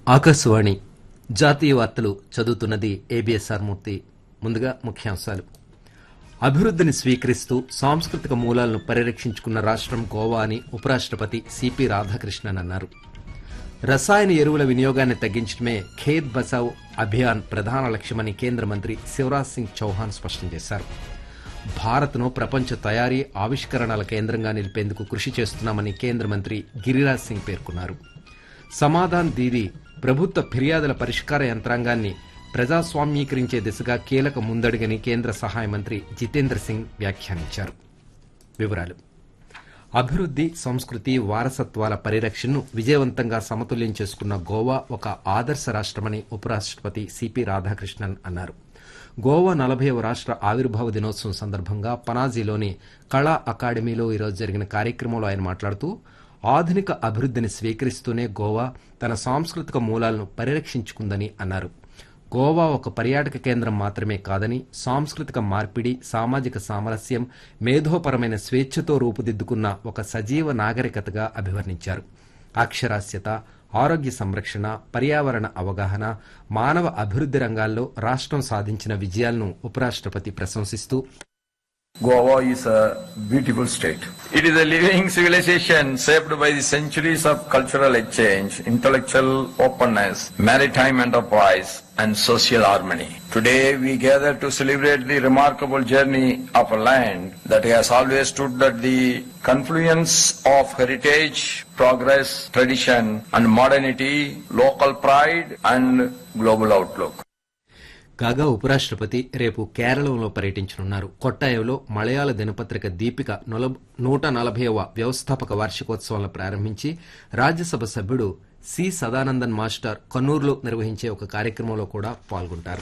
ఆకాశవాణి జాతీయ వార్తలు చదువుతున్నది ఏబిఎస్ఆర్ మూర్తి ముందుగా ముఖ్యాంశాలు అభివృద్ధిని స్వీకరిస్తూ సాంస్కృతిక మూలాలను పరిరక్షించుకున్న రాష్ట్రం గోవా అని ఉపరాష్ట్రపతి సిపి రాధాకృష్ణన్ అన్నారు రసాయన ఎరువుల వినియోగాన్ని తగ్గించడమే ఖేత్ బచావ్ అభియాన్ ప్రధాన లక్ష్యమని కేంద్ర మంత్రి శివరాజ్ సింగ్ చౌహాన్ స్పష్టం చేశారు భారత్ను ప్రపంచ తయారీ ఆవిష్కరణల కేంద్రంగా నిలిపేందుకు కృషి చేస్తున్నామని కేంద్ర మంత్రి గిరిరాజ్ సింగ్ పేర్కొన్నారు సమాధాన్ దీది ప్రభుత్వ ఫిర్యాదుల పరిష్కార యంత్రాంగాన్ని ప్రజాస్వామ్యీకరించే దిశగా కీలక ముందడుగని కేంద్ర సహాయ మంత్రి జితేంద్ర సింగ్ వ్యాఖ్యానించారు వివరాలు అభివృద్ది సంస్కృతి వారసత్వాల పరిరక్షణను విజయవంతంగా సమతుల్యం చేసుకున్న గోవా ఒక ఆదర్శ రాష్ట్రమని ఉపరాష్ట్రపతి సిపి రాధాకృష్ణన్ అన్నారు గోవా నలభైవ రాష్ట్ర ఆవిర్భావ దినోత్సవం సందర్భంగా పనాజీలోని కళా అకాడమీలో ఈరోజు జరిగిన కార్యక్రమంలో ఆయన మాట్లాడుతూ ఆధునిక అభివృద్ధిని స్వీకరిస్తూనే గోవా తన సాంస్కృతిక మూలాలను పరిరక్షించుకుందని అన్నారు గోవా ఒక పర్యాటక కేంద్రం మాత్రమే కాదని సాంస్కృతిక మార్పిడి సామాజిక సామరస్యం మేధోపరమైన స్వేచ్ఛతో రూపుదిద్దుకున్న ఒక సజీవ నాగరికతగా అభివర్ణించారు అక్షరాస్యత ఆరోగ్య సంరక్షణ పర్యావరణ అవగాహన మానవ అభివృద్ది రంగాల్లో రాష్ట్రం సాధించిన విజయాలను ఉపరాష్ట్రపతి ప్రశంసిస్తూ Goa is a beautiful state. It is a living civilization shaped by the centuries of cultural exchange, intellectual openness, maritime enterprise, and social harmony. Today we gather to celebrate the remarkable journey of a land that has always stood at the confluence of heritage, progress, tradition, and modernity, local pride, and global outlook. కాగా ఉపరాష్ట్రపతి రేపు కేరళంలో పర్యటించనున్నారు కొట్టాయంలో మలయాళ దినపత్రిక దీపిక నొల- నూట నలభైవ వ్యవస్థాపక వార్షికోత్సవాలను ప్రారంభించి రాజ్యసభ సభ్యుడు సి సదానందన్ మాస్టర్ కన్నూరులో నిర్వహించే ఒక కార్యక్రమంలో కూడా పాల్గొంటారు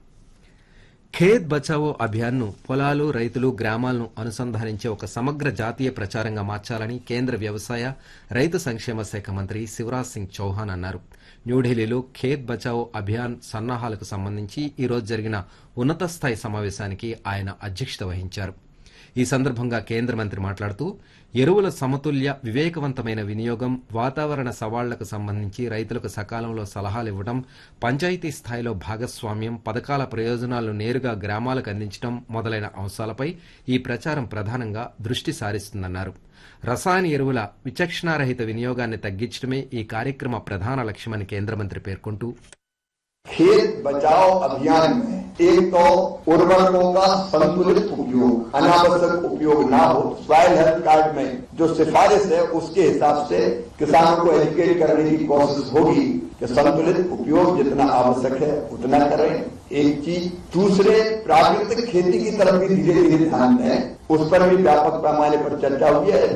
ఖేత్ బచావో అభియాన్ను పొలాలు రైతులు గ్రామాలను అనుసంధానించే ఒక సమగ్ర జాతీయ ప్రచారంగా మార్చాలని కేంద్ర వ్యవసాయ రైతు సంక్షేమ శాఖ మంత్రి శివరాజ్ సింగ్ చౌహాన్ అన్నారు న్యూఢిల్లీలో ఖేత్ బచావో అభియాన్ సన్నాహాలకు సంబంధించి ఈ రోజు జరిగిన ఉన్నత స్థాయి సమావేశానికి ఆయన అధ్యక్షత వహించారు ఈ సందర్భంగా కేంద్ర మంత్రి మాట్లాడుతూ ఎరువుల సమతుల్య వివేకవంతమైన వినియోగం వాతావరణ సవాళ్లకు సంబంధించి రైతులకు సకాలంలో సలహాలు ఇవ్వడం పంచాయతీ స్థాయిలో భాగస్వామ్యం పథకాల ప్రయోజనాలను నేరుగా గ్రామాలకు అందించడం మొదలైన అంశాలపై ఈ ప్రచారం ప్రధానంగా దృష్టి సారిస్తుందన్నారు రసాయన ఎరువుల విచక్షణారహిత వినియోగాన్ని తగ్గించడమే ఈ కార్యక్రమ ప్రధాన లక్ష్యమని కేంద్ర మంత్రి పేర్కొంటూ खेत बचाओ अभियान में एक तो उर्वरकों का संतुलित उपयोग अनावश्यक उपयोग ना हो सॉइल हेल्थ कार्ड में जो सिफारिश है उसके हिसाब से किसानों को एजुकेट करने की कोशिश होगी कि संतुलित उपयोग जितना आवश्यक है उतना करें एक चीज दूसरे प्राकृतिक खेती की तरफ भी धीरे धीरे ध्यान दें उस पर भी व्यापक पैमाने पर चर्चा हुई है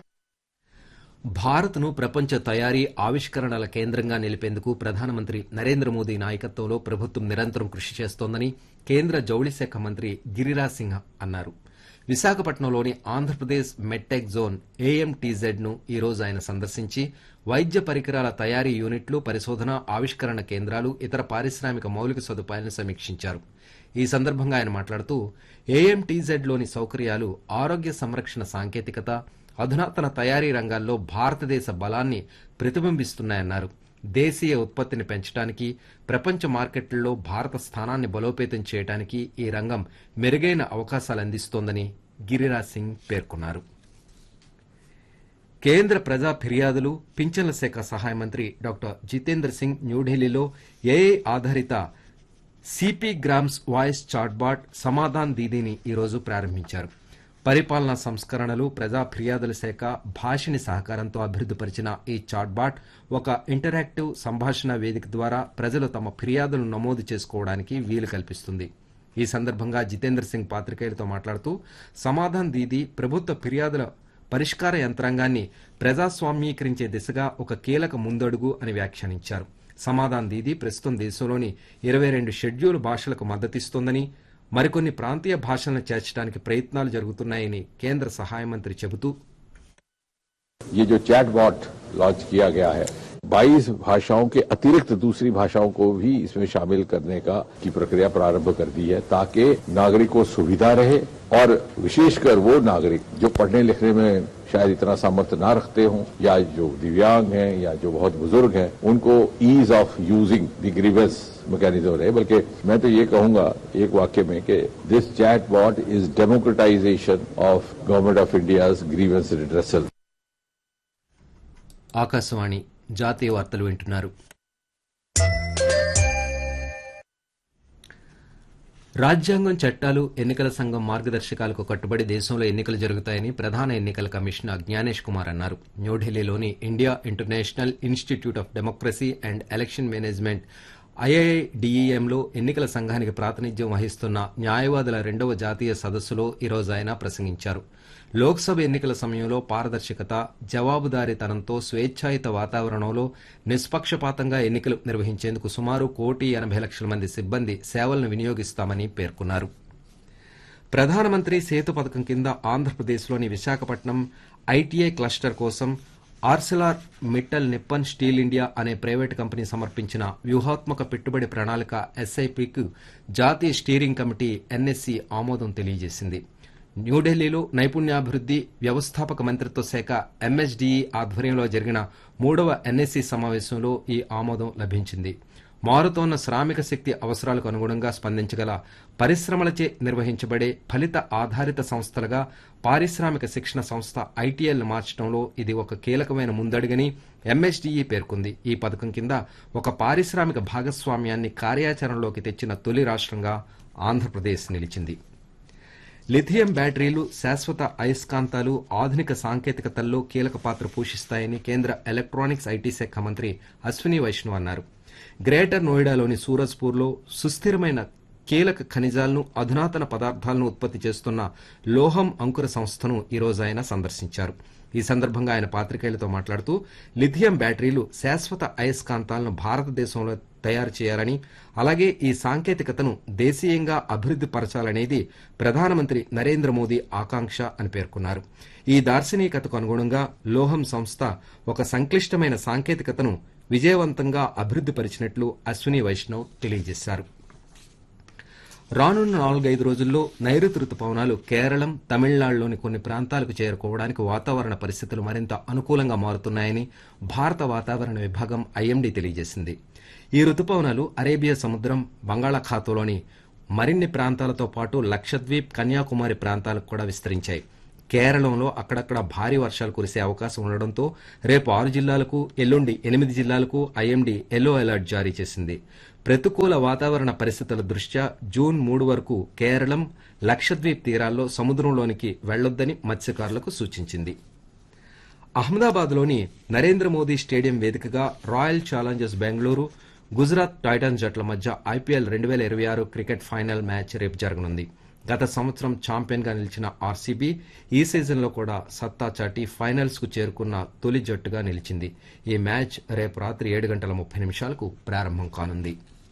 భారత్ను ప్రపంచ తయారీ ఆవిష్కరణల కేంద్రంగా నిలిపేందుకు ప్రధానమంత్రి నరేంద్ర మోదీ నాయకత్వంలో ప్రభుత్వం నిరంతరం కృషి చేస్తోందని కేంద్ర జౌళి శాఖ మంత్రి గిరిరాజ్ సింగ్ అన్నారు విశాఖపట్నంలోని ఆంధ్రప్రదేశ్ మెట్టెక్ జోన్ ఏఎంటీజెడ్ ను ఈ రోజు ఆయన సందర్శించి వైద్య పరికరాల తయారీ యూనిట్లు పరిశోధన ఆవిష్కరణ కేంద్రాలు ఇతర పారిశ్రామిక మౌలిక సదుపాయాలను సమీక్షించారు ఈ సందర్భంగా ఆయన మాట్లాడుతూ ఏఎంటీజెడ్ లోని సౌకర్యాలు ఆరోగ్య సంరక్షణ సాంకేతికత అధునాతన తయారీ రంగాల్లో భారతదేశ బలాన్ని ప్రతిబింబిస్తున్నాయన్నారు దేశీయ ఉత్పత్తిని పెంచడానికి ప్రపంచ మార్కెట్లలో భారత స్థానాన్ని బలోపేతం చేయడానికి ఈ రంగం మెరుగైన అవకాశాలు అందిస్తోందని గిరిరాజ్ సింగ్ పేర్కొన్నారు కేంద్ర ప్రజా ఫిర్యాదులు పింఛన్ల శాఖ సహాయ మంత్రి డాక్టర్ జితేంద్ర సింగ్ న్యూఢిల్లీలో ఏఐ ఆధారిత CP grams voice chatbot Samadhan దీదీని ఈరోజు ప్రారంభించారు పరిపాలనా సంస్కరణలు ప్రజా ఫిర్యాదుల శాఖ భాషిని సహకారంతో అభివృద్ధిపరిచిన ఈ చాట్బాట్ ఒక ఇంటరాక్టివ్ సంభాషణ వేదిక ద్వారా ప్రజలు తమ ఫిర్యాదులను నమోదు చేసుకోవడానికి వీలు కల్పిస్తుంది ఈ సందర్భంగా జితేంద్ర సింగ్ పాత్రికేయులతో మాట్లాడుతూ సమాధాన్ దీదీ ప్రభుత్వ ఫిర్యాదుల పరిష్కార యంత్రాంగాన్ని ప్రజాస్వామ్యీకరించే దిశగా ఒక కీలక ముందడుగు అని వ్యాఖ్యానించారు సమాధాన్ దీదీ ప్రస్తుతం దేశంలోని ఇరవై రెండు షెడ్యూల్ భాషలకు మద్దతిస్తోందని మరికొన్ని ప్రాంతీయ భాషలను చేర్చడానికి ప్రయత్నాలు జరుగుతున్నాయని కేంద్ర సహాయ మంత్రి చెబుతూ ये जो चैट बॉट लॉन्च किया गया है 22 भाषाओं के अतिरिक्त दूसरी भाषाओं को भी इसमें शामिल करने का की प्रक्रिया प्रारंभ कर दी है ताकि नागरिक को सुविधा रहे और विशेषकर वो नागरिक जो पढ़ने लिखने में शायद इतना सामर्थ्य ना रखते हों या जो दिव्यांग हैं या जो बहुत बुजुर्ग हैं उनको ease of using the grievance mechanism रहे बल्कि मैं तो ये कहूंगा एक वाक्य में कि this chat bot is democratisation of government of India's grievance redressal Akashvani జాతీయ వార్తలు వింటున్నారు రాజ్యాంగం చట్టాలు ఎన్నికల సంఘం మార్గదర్శకాలకు కట్టుబడి దేశంలో ఎన్నికలు జరుగుతాయని ప్రధాన ఎన్నికల కమిషనర్ జ్ఞానేష్ కుమార్ అన్నారు న్యూఢిల్లీలోని India International Institute of Democracy and Election Management ఐఐడిఈఎంలో ఎన్నికల సంఘానికి ప్రాతినిధ్యం వహిస్తున్న న్యాయవాదుల రెండవ జాతీయ సదస్సులో ఈరోజు ఆయన ప్రసంగించారు లోక్సభ ఎన్నికల సమయంలో పారదర్శకత జవాబుదారీతనంతో స్వేచ్ఛాయుత వాతావరణంలో నిష్పక్షపాతంగా ఎన్నికలు నిర్వహించేందుకు సుమారు కోటి ఎనభై లక్షల మంది సిబ్బంది సేవలను వినియోగిస్తామని పేర్కొన్నారు ప్రధానమంత్రి సేతు పథకం కింద ఆంధ్రప్రదేశ్లోని విశాఖపట్నం ఐటీఐ క్లస్టర్ కోసం Arcelor Mittal Nippon steel India అనే ప్రైవేటు కంపెనీ సమర్పించిన వ్యూహాత్మక పెట్టుబడి ప్రణాళిక ఎస్ఐపికు జాతీయ స్టీరింగ్ కమిటీ ఎన్ఎస్సి ఆమోదం తెలియజేసింది న్యూఢిల్లీలో నైపుణ్యాభివృద్ది వ్యవస్థాపక మంత్రిత్వ శాఖ ఎంఎస్డీఈ ఆధ్వర్యంలో జరిగిన మూడవ ఎన్ఎస్సి సమావేశంలో ఈ ఆమోదం లభించింది మారుతోన్న శ్రామిక శక్తి అవసరాలకు అనుగుణంగా స్పందించగల పరిశ్రమలచే నిర్వహించబడే ఫలిత ఆధారిత సంస్థలుగా పారిశ్రామిక శిక్షణ సంస్థ ఐటీఎల్ మార్చడంలో ఇది ఒక కీలకమైన ముందడుగని ఎంఎస్డీఈ పేర్కొంది ఈ పథకం కింద ఒక పారిశ్రామిక భాగస్వామ్యాన్ని కార్యాచరణలోకి తెచ్చిన తొలి రాష్ట్రంగా ఆంధ్రప్రదేశ్ నిలిచింది లిథియం బ్యాటరీలు శాశ్వత అయస్కాంతాలు ఆధునిక సాంకేతికతల్లో కీలక పాత్ర పోషిస్తాయని కేంద్ర ఎలక్ట్రానిక్స్ ఐటీ శాఖ మంత్రి అశ్విని వైష్ణవ్ అన్నారు గ్రేటర్ నోయిడాలోని సూరజ్పూర్లో సుస్థిరమైన కీలక ఖనిజాలను అధునాతన పదార్థాలను ఉత్పత్తి చేస్తున్న లోహం అంకుర సంస్థను ఈరోజు ఆయన సందర్శించారు ఈ సందర్భంగా ఆయన పాత్రికేయులతో మాట్లాడుతూ లిథియం బ్యాటరీలు శాశ్వత అయస్కాంతాలను భారతదేశంలో తయారు చేయాలని అలాగే ఈ సాంకేతికతను దేశీయంగా అభివృద్ది పరచాలనేది ప్రధానమంత్రి నరేంద్ర మోదీ ఆకాంక్ష అని పేర్కొన్నారు ఈ దార్శనికతకు అనుగుణంగా లోహం సంస్థ ఒక సంక్లిష్టమైన సాంకేతికతను విజయవంతంగా అభివృద్ది పరిచినట్లు అశ్విని వైష్ణవ్ తెలియజేశారు రానున్న నాలుగైదు రోజుల్లో నైరుతి రుతుపవనాలు కేరళం తమిళనాడులోని కొన్ని ప్రాంతాలకు చేరుకోవడానికి వాతావరణ పరిస్థితులు మరింత అనుకూలంగా మారుతున్నాయని భారత వాతావరణ విభాగం ఐఎండీ తెలియజేసింది ఈ రుతుపవనాలు అరేబియా సముద్రం బంగాళాఖాతంలోని మరిన్ని ప్రాంతాలతో పాటు లక్షద్వీప్ కన్యాకుమారి ప్రాంతాలకు కూడా విస్తరించాయి కేరళంలో అక్కడక్కడ భారీ వర్షాలు కురిసే అవకాశం ఉండడంతో రేపు ఆరు జిల్లాలకు ఎల్లుండి ఎనిమిది జిల్లాలకు ఐఎండీ ఎల్లో అలర్ట్ జారీ చేసింది ప్రతికూల వాతావరణ పరిస్థితుల దృష్ట్యా జూన్ మూడు వరకు కేరళం లక్షద్వీప్ తీరాల్లో సముద్రంలోనికి వెళ్లొద్దని మత్స్యకారులకు సూచించింది అహ్మదాబాద్లోని నరేంద్ర మోదీ స్టేడియం వేదికగా royal challengers Bengaluru Gujarat titans జట్ల మధ్య ఐపీఎల్ రెండు వేల ఇరవై ఆరు క్రికెట్ ఫైనల్ మ్యాచ్ రేపు జరగనుంది గత సంవత్సరం ఛాంపియన్ గా నిలిచిన ఆర్సీబీ ఈ సీజన్లో కూడా సత్తా చాటి ఫైనల్స్ కు చేరుకున్న తొలి జట్టుగా నిలిచింది ఈ మ్యాచ్ రేపు రాత్రి ఏడు గంటల ముప్పై నిమిషాలకు ప్రారంభం కానుంది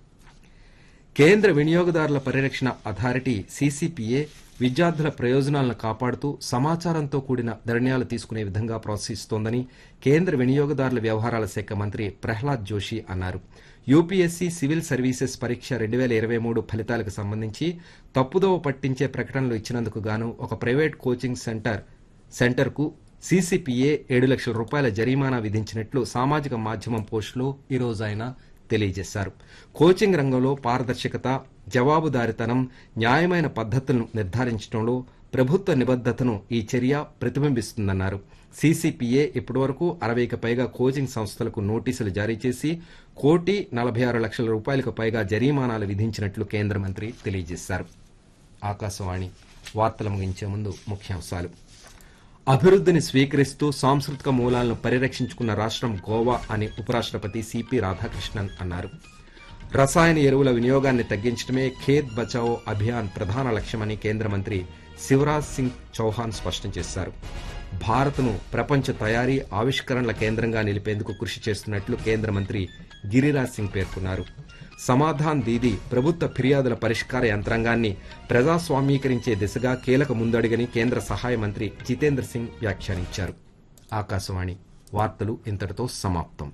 కేంద్ర వినియోగదారుల పరిరక్షణ అథారిటీ సీసీపీఏ విద్యార్థుల ప్రయోజనాలను కాపాడుతూ సమాచారంతో కూడిన నిర్ణయాలు తీసుకునే విధంగా ప్రోత్సహిస్తోందని కేంద్ర వినియోగదారుల వ్యవహారాల శాఖ మంత్రి ప్రహ్లాద్ జోషి అన్నారు యూపీఎస్సీ సివిల్ సర్వీసెస్ పరీక్ష రెండు వేల ఇరవై మూడు ఫలితాలకు సంబంధించి తప్పుదోవ పట్టించే ప్రకటనలు ఇచ్చినందుకు గాను ఒక ప్రైవేట్ కోచింగ్ సెంటర్ సెంటర్కు సీసీపీఏ ఏడు లక్షల రూపాయల జరిమానా విధించినట్లు సామాజిక మాధ్యమం పోస్టులో ఈరోజు ఆయన తెలియజేశారు కోచింగ్ రంగంలో పారదర్శకత జవాబుదారితనం న్యాయమైన పద్ధతులను నిర్ధారించడంలో ప్రభుత్వ నిబద్దతను ఈ చర్య ప్రతిబింబిస్తుందన్నారు సీసీపీఏ ఇప్పటివరకు అరవైకి పైగా కోచింగ్ సంస్థలకు నోటీసులు జారీ చేసి కోటి నలభై ఆరు లక్షల రూపాయలకు పైగా జరిమానాలు విధించినట్లు కేంద్ర మంత్రి తెలియజేశారు ఆకాశవాణి వార్తలు ముగించే ముందు ముఖ్యాంశాలు అభివృద్ధిని స్వీకరిస్తూ సాంస్కృతిక మూలాలను పరిరక్షించుకున్న రాష్ట్రం గోవా అని ఉపరాష్ట్రపతి సిపి రాధాకృష్ణన్ అన్నారు రసాయన ఎరువుల వినియోగాన్ని తగ్గించడమే ఖేత్ బచావో అభియాన్ ప్రధాన లక్ష్యమని కేంద్ర మంత్రి శివరాజ్ సింగ్ చౌహాన్ స్పష్టం చేశారు భారత్ను ప్రపంచ తయారీ ఆవిష్కరణల కేంద్రంగా నిలిపేందుకు కృషి చేస్తున్నట్లు కేంద్ర మంత్రి గిరిరాజ్ సింగ్ పేర్కొన్నారు సమాధాన్ దీది ప్రభుత్వ ఫిర్యాదుల పరిష్కార యంత్రాంగాన్ని ప్రజాస్వామీకరించే దిశగా కీలక ముందడుగని కేంద్ర సహాయ మంత్రి జితేంద్ర సింగ్ వ్యాఖ్యానించారు ఆకాశవాణి వార్తలు ఇంతటితో సమాప్తం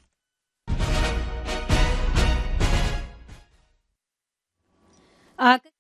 ఆక